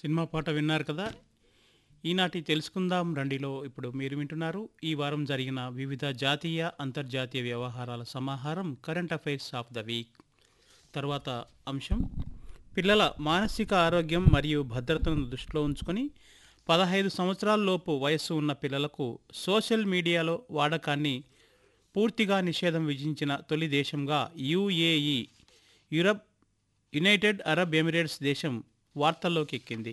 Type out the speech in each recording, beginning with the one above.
cinema పాట విన్నారు కదా ఈనాటి తెలుసుకుందాం రండిలో ఇప్పుడు మీరు వింటున్నారు ఈ వారం జరిగిన వివిధ జాతీయ అంతర్జాతీయ వ్యవహారాల సమాహారం current affairs of the week తర్వాత అంశం పిల్లల మానసిక ఆరోగ్యం మరియు భద్రతను దృష్టిలో ఉంచుకొని పదహైదు సంవత్సరాల లోపు వయస్సు ఉన్న పిల్లలకు సోషల్ మీడియాలో వాడకాన్ని పూర్తిగా నిషేధం విధించిన తొలి దేశంగా UAE Europe United Arab Emirates దేశం వార్తల్లోకి ఎక్కింది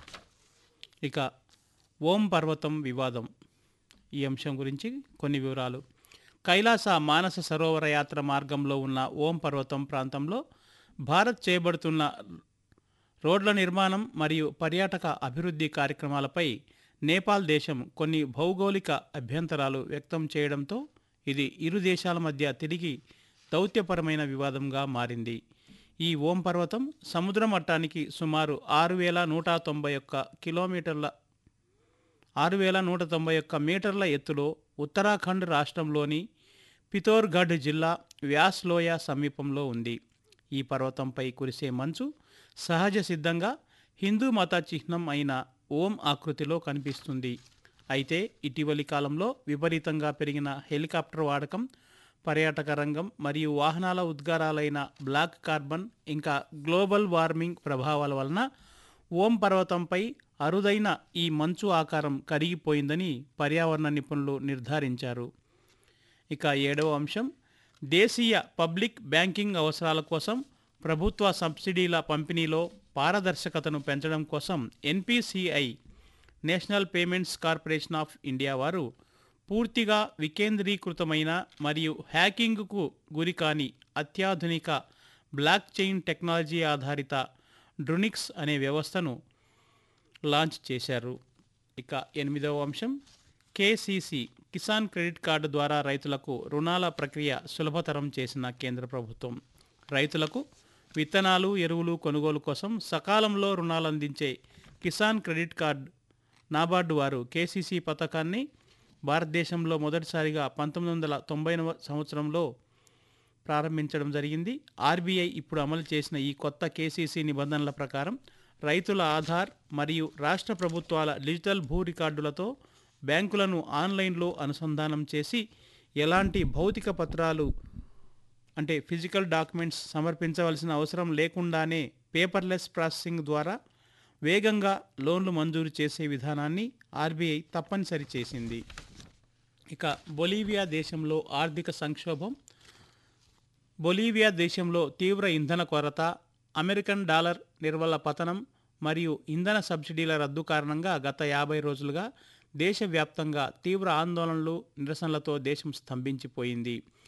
ఇక ఓం పర్వతం వివాదం ఈ అంశం గురించి కొన్ని వివరాలు కైలాస మానస సరోవర యాత్ర మార్గంలో ఉన్న ఓం పర్వతం ప్రాంతంలో భారత్ చేయబడుతున్న రోడ్ల నిర్మాణం మరియు పర్యాటక అభివృద్ధి కార్యక్రమాలపై నేపాల్ దేశం కొన్ని భౌగోళిక అభ్యంతరాలు వ్యక్తం చేయడంతో ఇది ఇరు దేశాల మధ్య తిరిగి దౌత్యపరమైన వివాదంగా మారింది ఈ ఓం పర్వతం సముద్ర మట్టానికి సుమారు ఆరు వేల నూట తొంభై ఒక్క కిలోమీటర్ల ఆరు వేల నూట తొంభై ఒక్క మీటర్ల ఎత్తులో ఉత్తరాఖండ్ రాష్ట్రంలోని పితోర్గఢ్ జిల్లా వ్యాస్లోయ సమీపంలో ఉంది ఈ పర్వతంపై కురిసే మంచు సహజ సిద్ధంగా హిందూ మత చిహ్నం అయిన ఓం ఆకృతిలో కనిపిస్తుంది అయితే ఇటీవలి కాలంలో విపరీతంగా పెరిగిన హెలికాప్టర్ వాడకం పర్యాటక రంగం మరియు వాహనాల ఉద్గారాలైన బ్లాక్ కార్బన్ ఇంకా గ్లోబల్ వార్మింగ్ ప్రభావాల వలన ఓం పర్వతంపై అరుదైన ఈ మంచు ఆకారం కరిగిపోయిందని పర్యావరణ నిపుణులు నిర్ధారించారు ఇక ఏడవ అంశం దేశీయ పబ్లిక్ బ్యాంకింగ్ అవసరాల కోసం ప్రభుత్వ సబ్సిడీల పంపిణీలో పారదర్శకతను పెంచడం కోసం NPCI National Payments Corporation of India వారు పూర్తిగా వికేంద్రీకృతమైన మరియు హ్యాకింగ్కు గురికాని అత్యాధునిక బ్లాక్ చైన్ టెక్నాలజీ ఆధారిత డ్రునిక్స్ అనే వ్యవస్థను లాంచ్ చేశారు ఇక ఎనిమిదవ అంశం కేసీసీ కిసాన్ క్రెడిట్ కార్డు ద్వారా రైతులకు రుణాల ప్రక్రియ సులభతరం చేసిన కేంద్ర ప్రభుత్వం రైతులకు విత్తనాలు ఎరువులు కొనుగోలు కోసం సకాలంలో రుణాలు అందించే కిసాన్ క్రెడిట్ కార్డ్ నాబార్డు వారు కేసీసీ పథకాన్ని భారతదేశంలో మొదటిసారిగా పంతొమ్మిది వందల తొంభై సంవత్సరంలో ప్రారంభించడం జరిగింది ఆర్బీఐ ఇప్పుడు అమలు చేసిన ఈ కొత్త కేసీసీ నిబంధనల ప్రకారం రైతుల ఆధార్ మరియు రాష్ట్ర ప్రభుత్వాల డిజిటల్ భూ రికార్డులతో బ్యాంకులను ఆన్లైన్లో అనుసంధానం చేసి ఎలాంటి భౌతిక పత్రాలు అంటే ఫిజికల్ డాక్యుమెంట్స్ సమర్పించవలసిన అవసరం లేకుండానే పేపర్లెస్ ప్రాసెసింగ్ ద్వారా వేగంగా లోన్లు మంజూరు చేసే విధానాన్ని ఆర్బీఐ తప్పనిసరి చేసింది ఇక బొలీవియా దేశంలో ఆర్థిక సంక్షోభం బొలీవియా దేశంలో తీవ్ర ఇంధన కొరత అమెరికన్ డాలర్ నిర్వల పతనం మరియు ఇంధన సబ్సిడీల రద్దు కారణంగా గత యాభై రోజులుగా దేశవ్యాప్తంగా తీవ్ర ఆందోళనలు నిరసనలతో దేశం స్తంభించిపోయింది